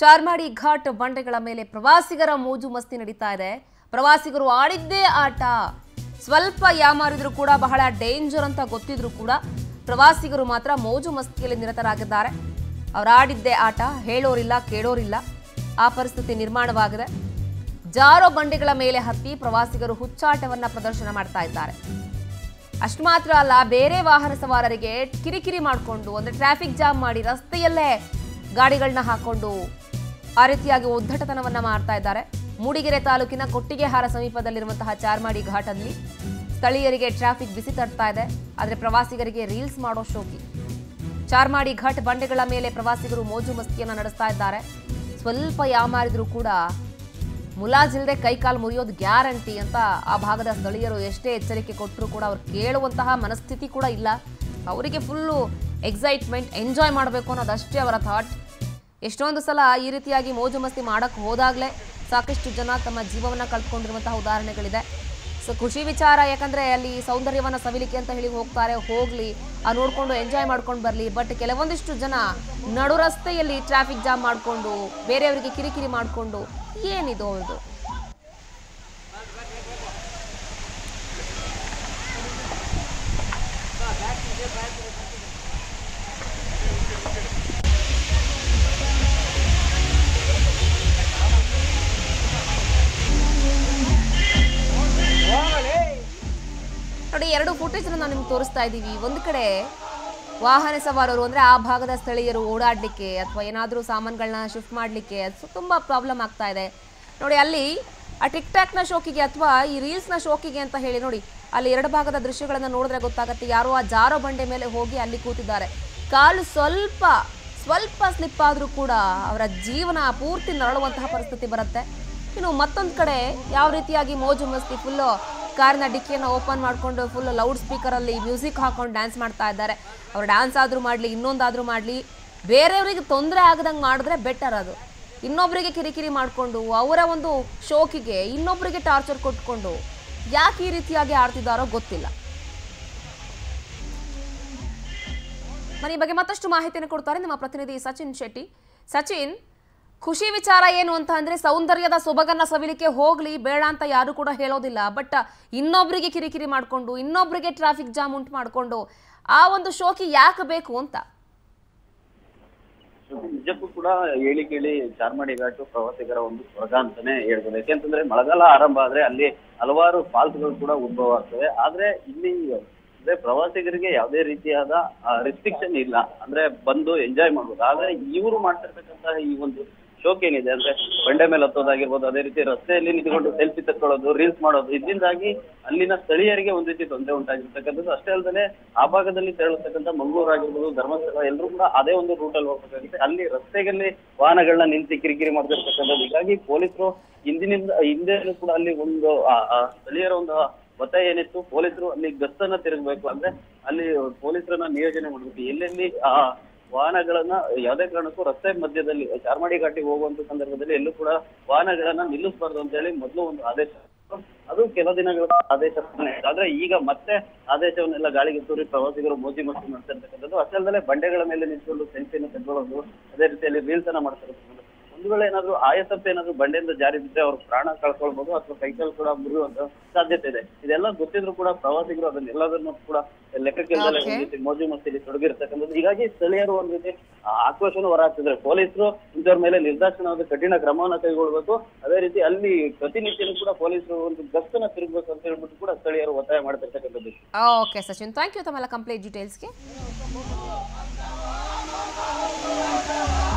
ಚಾರ್ಮಾಡಿ ಘಾಟ್ ಬಂಡೆಗಳ ಮೇಲೆ ಪ್ರವಾಸಿಗರ ಮೋಜು ಮಸ್ತಿ ನಡೀತಾ ಇದೆ ಪ್ರವಾಸಿಗರು ಆಡಿದ್ದೇ ಆಟ ಸ್ವಲ್ಪ ಯಾಮಾರಿದ್ರು ಕೂಡ ಬಹಳ ಡೇಂಜರ್ ಅಂತ ಗೊತ್ತಿದ್ರು ಕೂಡ ಪ್ರವಾಸಿಗರು ಮಾತ್ರ ಮೋಜು ಮಸ್ತಿಯಲ್ಲಿ ನಿರತರಾಗಿದ್ದಾರೆ ಅವ್ರು ಆಡಿದ್ದೇ ಆಟ ಹೇಳೋರಿಲ್ಲ ಕೇಳೋರಿಲ್ಲ ಆ ಪರಿಸ್ಥಿತಿ ನಿರ್ಮಾಣವಾಗಿದೆ ಜಾರೋ ಬಂಡೆಗಳ ಮೇಲೆ ಹತ್ತಿ ಪ್ರವಾಸಿಗರು ಹುಚ್ಚಾಟವನ್ನ ಪ್ರದರ್ಶನ ಮಾಡ್ತಾ ಇದ್ದಾರೆ ಅಷ್ಟು ಮಾತ್ರ ಅಲ್ಲ ಬೇರೆ ವಾಹನ ಸವಾರರಿಗೆ ಕಿರಿಕಿರಿ ಮಾಡಿಕೊಂಡು ಅಂದ್ರೆ ಟ್ರಾಫಿಕ್ ಜಾಮ್ ಮಾಡಿ ರಸ್ತೆಯಲ್ಲೇ ಗಾಡಿಗಳನ್ನ ಹಾಕೊಂಡು ಆ ರೀತಿಯಾಗಿ ಉದ್ದಟತನವನ್ನ ಮಾಡ್ತಾ ಇದ್ದಾರೆ ಮೂಡಿಗೆರೆ ತಾಲೂಕಿನ ಕೊಟ್ಟಿಗೆಹಾರ ಸಮೀಪದಲ್ಲಿರುವಂತಹ ಚಾರ್ಮಾಡಿ ಘಾಟಲ್ಲಿ ಸ್ಥಳೀಯರಿಗೆ ಟ್ರಾಫಿಕ್ ಬಿಸಿ ತಡ್ತಾ ಇದೆ ಆದರೆ ಪ್ರವಾಸಿಗರಿಗೆ ರೀಲ್ಸ್ ಮಾಡೋ ಶೋಕಿ ಚಾರ್ಮಾಡಿ ಘಾಟ್ ಬಂಡೆಗಳ ಮೇಲೆ ಪ್ರವಾಸಿಗರು ಮೋಜು ಮಸ್ತಿಯನ್ನ ನಡೆಸ್ತಾ ಇದ್ದಾರೆ ಸ್ವಲ್ಪ ಯಾಮಾರಿದ್ರು ಕೂಡ ಮುಲಾಜಿಲ್ಲದೆ ಕೈಕಾಲು ಮುರಿಯೋದು ಗ್ಯಾರಂಟಿ ಅಂತ ಆ ಭಾಗದ ಸ್ಥಳೀಯರು ಎಷ್ಟೇ ಎಚ್ಚರಿಕೆ ಕೊಟ್ಟರು ಕೂಡ ಅವ್ರು ಕೇಳುವಂತಹ ಮನಸ್ಥಿತಿ ಕೂಡ ಇಲ್ಲ ಅವರಿಗೆ ಫುಲ್ಲು ಎಕ್ಸೈಟ್ಮೆಂಟ್ ಎಂಜಾಯ್ ಮಾಡಬೇಕು ಅನ್ನೋದಷ್ಟೇ ಅವರ ಥಾಟ್ ಎಷ್ಟೊಂದು ಸಲ ಈ ರೀತಿಯಾಗಿ ಮೋಜು ಮಸ್ತಿ ಮಾಡಕ್ಕೆ ಹೋದಾಗಲೇ ಸಾಕಷ್ಟು ಜನ ತಮ್ಮ ಜೀವವನ್ನು ಕಳ್ಕೊಂಡಿರುವಂತಹ ಉದಾಹರಣೆಗಳಿದೆ ಸೊ ಖುಷಿ ವಿಚಾರ ಯಾಕಂದ್ರೆ ಅಲ್ಲಿ ಸೌಂದರ್ಯವನ್ನ ಸವಿಲಿಕ್ಕೆ ಅಂತ ಹೇಳಿ ಹೋಗ್ತಾರೆ ಹೋಗ್ಲಿ ಆ ನೋಡ್ಕೊಂಡು ಎಂಜಾಯ್ ಮಾಡ್ಕೊಂಡು ಬರಲಿ ಬಟ್ ಕೆಲವೊಂದಿಷ್ಟು ಜನ ನಡು ರಸ್ತೆಯಲ್ಲಿ ಟ್ರಾಫಿಕ್ ಜಾಮ್ ಮಾಡಿಕೊಂಡು ಬೇರೆಯವರಿಗೆ ಕಿರಿಕಿರಿ ಮಾಡಿಕೊಂಡು ಏನಿದು ಅವ್ರದ್ದು ನೋಡಿ ಎರಡು ಫುಟೇಜ್ ನಾವು ನಿಮ್ಗೆ ತೋರಿಸ್ತಾ ಇದ್ದೀವಿ ಒಂದು ಕಡೆ ವಾಹನ ಸವಾರರು ಅಂದ್ರೆ ಆ ಭಾಗದ ಸ್ಥಳೀಯರು ಓಡಾಡಲಿಕ್ಕೆ ಅಥವಾ ಏನಾದರೂ ಸಾಮಾನುಗಳನ್ನ ಶಿಫ್ಟ್ ಮಾಡಲಿಕ್ಕೆ ಅದು ತುಂಬ ಪ್ರಾಬ್ಲಮ್ ಆಗ್ತಾ ಇದೆ ನೋಡಿ ಅಲ್ಲಿ ಆ ಟಿಕ್ ಟಾಕ್ನ ಶೋಕಿಗೆ ಅಥವಾ ಈ ರೀಲ್ಸ್ನ ಶೋಕಿಗೆ ಅಂತ ಹೇಳಿ ನೋಡಿ ಅಲ್ಲಿ ಎರಡು ಭಾಗದ ದೃಶ್ಯಗಳನ್ನು ನೋಡಿದ್ರೆ ಗೊತ್ತಾಗುತ್ತೆ ಯಾರೋ ಆ ಜಾರೋ ಬಂಡೆ ಮೇಲೆ ಹೋಗಿ ಅಲ್ಲಿ ಕೂತಿದ್ದಾರೆ ಕಾಲು ಸ್ವಲ್ಪ ಸ್ವಲ್ಪ ಸ್ಲಿಪ್ ಆದರೂ ಕೂಡ ಅವರ ಜೀವನ ಪೂರ್ತಿ ನರಳುವಂತಹ ಪರಿಸ್ಥಿತಿ ಬರುತ್ತೆ ಇನ್ನು ಮತ್ತೊಂದು ಕಡೆ ಯಾವ ರೀತಿಯಾಗಿ ಮೋಜು ಮಸ್ತಿ ಫುಲ್ಲು ಕಾರಿನ ಡಿಕ್ಕಿಯನ್ನು ಓಪನ್ ಮಾಡಿಕೊಂಡು ಫುಲ್ ಲೌಡ್ ಸ್ಪೀಕರಲ್ಲಿ ಮ್ಯೂಸಿಕ್ ಹಾಕೊಂಡು ಡ್ಯಾನ್ಸ್ ಮಾಡ್ತಾ ಇದ್ದಾರೆ ಅವ್ರು ಡ್ಯಾನ್ಸ್ ಆದರೂ ಮಾಡಲಿ ಇನ್ನೊಂದಾದರೂ ಮಾಡಲಿ ಬೇರೆಯವರಿಗೆ ತೊಂದರೆ ಆಗದಂಗೆ ಮಾಡಿದ್ರೆ ಬೆಟರ್ ಅದು ಇನ್ನೊಬ್ಬರಿಗೆ ಕಿರಿಕಿರಿ ಮಾಡಿಕೊಂಡು ಅವರ ಒಂದು ಶೋಕಿಗೆ ಇನ್ನೊಬ್ಬರಿಗೆ ಟಾರ್ಚರ್ ಕೊಟ್ಕೊಂಡು ಯಾಕೆ ಈ ರೀತಿಯಾಗಿ ಆಡ್ತಿದ್ದಾರೋ ಗೊತ್ತಿಲ್ಲ ಮನೆ ಈ ಬಗ್ಗೆ ಮತ್ತಷ್ಟು ಮಾಹಿತಿಯನ್ನು ಕೊಡ್ತಾರೆ ನಮ್ಮ ಪ್ರತಿನಿಧಿ ಸಚಿನ್ ಶೆಟ್ಟಿ ಸಚಿನ್ ಖುಷಿ ವಿಚಾರ ಏನು ಅಂತ ಅಂದ್ರೆ ಸೌಂದರ್ಯದ ಸೊಬಗನ್ನ ಸವಿಲಿಕ್ಕೆ ಹೋಗ್ಲಿ ಬೇಡ ಅಂತ ಯಾರು ಕೂಡ ಹೇಳೋದಿಲ್ಲ ಬಟ್ ಇನ್ನೊಬ್ರಿಗೆ ಕಿರಿಕಿರಿ ಮಾಡಿಕೊಂಡು ಇನ್ನೊಬ್ರಿಗೆ ಟ್ರಾಫಿಕ್ ಜಾಮ್ ಉಂಟು ಮಾಡಿಕೊಂಡು ಆ ಒಂದು ಶೋಕಿ ಯಾಕೆ ಬೇಕು ಅಂತ ನಿಜಕ್ಕೂ ಕೂಡ ಹೇಳಿ ಕೇಳಿ ಚಾರ್ಮಾಡಿ ಘಾಟು ಪ್ರವಾಸಿಗರ ಒಂದು ಸ್ವರ್ಗ ಅಂತಾನೆ ಹೇಳ್ಬೋದು ಯಾಕೆಂತಂದ್ರೆ ಮಳೆಗಾಲ ಆರಂಭ ಆದ್ರೆ ಅಲ್ಲಿ ಹಲವಾರು ಫಾಲ್ಸ್ಗಳು ಕೂಡ ಉದ್ಭವ ಆಗ್ತವೆ ಆದ್ರೆ ಇಲ್ಲಿ ಅಂದ್ರೆ ಪ್ರವಾಸಿಗರಿಗೆ ಯಾವುದೇ ರೀತಿಯಾದ ರಿಸ್ಟ್ರಿಕ್ಷನ್ ಇಲ್ಲ ಅಂದ್ರೆ ಬಂದು ಎಂಜಾಯ್ ಮಾಡ್ಬೋದು ಆದ್ರೆ ಇವರು ಮಾಡ್ತಿರ್ತಕ್ಕಂತಹ ಈ ಒಂದು ಶೋಕ್ ಏನಿದೆ ಅಂದ್ರೆ ಬಂಡೆ ಮೇಲೆ ಹತ್ತೋದಾಗಿರ್ಬೋದು ಅದೇ ರೀತಿ ರಸ್ತೆಯಲ್ಲಿ ನಿಂತ್ಕೊಂಡು ಸೆಲ್ಫಿ ತಕ್ಕೊಳ್ಳೋದು ರೀಲ್ಸ್ ಮಾಡೋದು ಇದರಿಂದಾಗಿ ಅಲ್ಲಿನ ಸ್ಥಳೀಯರಿಗೆ ಒಂದ್ ರೀತಿ ತೊಂದರೆ ಉಂಟಾಗಿರ್ತಕ್ಕಂಥದ್ದು ಅಷ್ಟೇ ಅಲ್ಲದೆ ಆ ಭಾಗದಲ್ಲಿ ತೆರಳತಕ್ಕಂಥ ಮಂಗಳೂರು ಆಗಿರ್ಬೋದು ಧರ್ಮಸ್ಥಳ ಎಲ್ಲರೂ ಕೂಡ ಅದೇ ಒಂದು ರೂಟ್ ಅಲ್ಲಿ ಹೋಗ್ಬೇಕಾಗುತ್ತೆ ಅಲ್ಲಿ ರಸ್ತೆಗಳಲ್ಲಿ ವಾಹನಗಳನ್ನ ನಿಲ್ಸಿ ಕಿರಿಕಿರಿ ಮಾಡ್ತಿರ್ತಕ್ಕಂಥದ್ದು ಹೀಗಾಗಿ ಪೊಲೀಸರು ಹಿಂದಿನಿಂದ ಹಿಂದೆನೂ ಕೂಡ ಅಲ್ಲಿ ಒಂದು ಆ, ಆ ಸ್ಥಳೀಯರ ಒಂದು ಒತ್ತಾಯ ಏನಿತ್ತು ಪೊಲೀಸರು ಅಲ್ಲಿ ಗಸ್ತನ್ನ ತಿರುಗಬೇಕು ಅಂದ್ರೆ ಅಲ್ಲಿ ಪೊಲೀಸರನ್ನ ನಿಯೋಜನೆ ಮಾಡಬೇಕು ಎಲ್ಲೆಲ್ಲಿ ಆ ವಾಹನಗಳನ್ನ ಯಾವುದೇ ಕಾರಣಕ್ಕೂ ರಸ್ತೆ ಮಧ್ಯದಲ್ಲಿ ಚಾರ್ಮಾಡಿ ಘಾಟಿಗೆ ಹೋಗುವಂತ ಸಂದರ್ಭದಲ್ಲಿ ಎಲ್ಲೂ ಕೂಡ ವಾಹನಗಳನ್ನ ನಿಲ್ಲಿಸಬಾರ್ದು ಅಂತ ಹೇಳಿ ಮೊದಲು ಒಂದು ಆದೇಶ ಇತ್ತು. ಅದು ಕೆಲ ದಿನಗಳ ಆದೇಶ ಆದ್ರೆ ಈಗ ಮತ್ತೆ ಆದೇಶವನ್ನೆಲ್ಲ ಗಾಳಿಗೆ ತೂರಿ ಪ್ರವಾಸಿಗರು ಮೋಜಿ ಮಸ್ತಿ ಮಾಡ್ತಾ ಇರ್ತಕ್ಕಂಥದ್ದು ಅಷ್ಟೇ ಅಲ್ಲದೆ ಬಂಡೆಗಳ ಮೇಲೆ ನಿಂತ್ಕೊಂಡು ಸೆಲ್ಫಿಯನ್ನು ತೆಗೆದುಕೊಳ್ಳೋದು ಅದೇ ರೀತಿಯಲ್ಲಿ ರೀಲ್ಸ್ ಅನ್ನ ಮಾಡ್ತಾ ಇರ್ತಕ್ಕಂಥದ್ದು ಒಂದು ವೇಳೆ ಏನಾದ್ರು ಆಯತಪ್ಪ ಏನಾದ್ರು ಬಂಡೆಯಿಂದ ಜಾರಿ ಬಿದ್ರೆ ಅವ್ರ ಪ್ರಾಣ ಕಳ್ಕೊಳ್ಬಹುದು ಅಥವಾ ಕೈಕಾಲು ಕೂಡ ಮುರಿಯುವಂತ ಸಾಧ್ಯತೆ ಇದೆ ಇದೆಲ್ಲ ಗೊತ್ತಿದ್ರು ಕೂಡ ಪ್ರವಾಸಿಗರು ಅದನ್ನೆಲ್ಲದನ್ನು ಕೂಡ ಲೆಕ್ಕಕ್ಕಿಲ್ಲದೆ Okay. ಒಂದ್ ರೀತಿ ಮೋಜು ಮಸ್ತಿಲಿ ತೊಡಗಿರ್ತಕ್ಕಂಥದ್ದು ಹೀಗಾಗಿ ಸ್ಥಳೀಯರು ಒಂದ್ ರೀತಿ ಆ, ಆಕ್ರೋಶನ ಹೊರಹಾಕ್ತಿದ್ದಾರೆ ಪೊಲೀಸರು ಇಂಥವ್ರ ಮೇಲೆ ನಿರ್ದಾಕ್ಷಿಣ್ಯವಾದ ಕಠಿಣ ಕ್ರಮವನ್ನ ಕೈಗೊಳ್ಬೇಕು ಅದೇ ರೀತಿ ಅಲ್ಲಿ ಪ್ರತಿನಿತ್ಯನೂ ಕೂಡ ಪೊಲೀಸರು ಒಂದು ಗಸ್ತನ್ನ ತಿರುಗಬೇಕು ಅಂತ ಹೇಳ್ಬಿಟ್ಟು ಕೂಡ ಸ್ಥಳೀಯರು ಒತ್ತಾಯ ಮಾಡ್ತಿರ್ತಕ್ಕಂಥದ್ದು ಓಕೆ ಸಚಿನ್ ಥ್ಯಾಂಕ್ ಯು ತಮ್ಮೆಲ್ಲ ಕಂಪ್ಲೀಟ್ ಡೀಟೇಲ್ಸ್ಗೆ